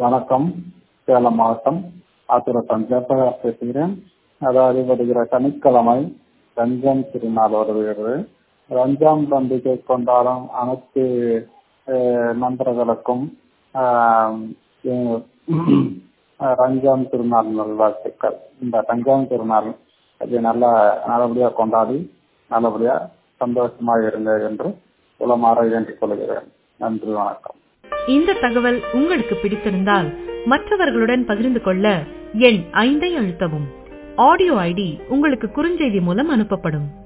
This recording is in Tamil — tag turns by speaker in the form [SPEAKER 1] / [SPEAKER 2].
[SPEAKER 1] வணக்கம் சேலம் மாவட்டம் ஆத்திரத்தம் ஜெயபிரகாஷ் பேசுகிறேன் அதாவது வருகிற சனிக்கிழமை ரம்ஜான் திருநாள் வருகிறது ரம்ஜான் பண்டிகை கொண்டாடும் அனைத்து அஹ், நண்பர்களுக்கும் ஆஹ், எ- ரம்ஜான் திருநாள் நல்வாழ்த்துக்கள் இந்த ரம்ஜான் திருநாள் அது நல்லா நல்லபடியாக கொண்டாடி நல்லபடியாக சந்தோஷமாக இருங்க என்று உளமாற வேண்டிக் கொள்கிறேன் நன்றி வணக்கம்
[SPEAKER 2] இந்த தகவல் உங்களுக்கு பிடித்திருந்தால் மற்றவர்களுடன் பகிர்ந்து கொள்ள எண் ஐந்தை அழுத்தவும் ஆடியோ ஐடி உங்களுக்கு குறுஞ்செய்தி மூலம் அனுப்பப்படும்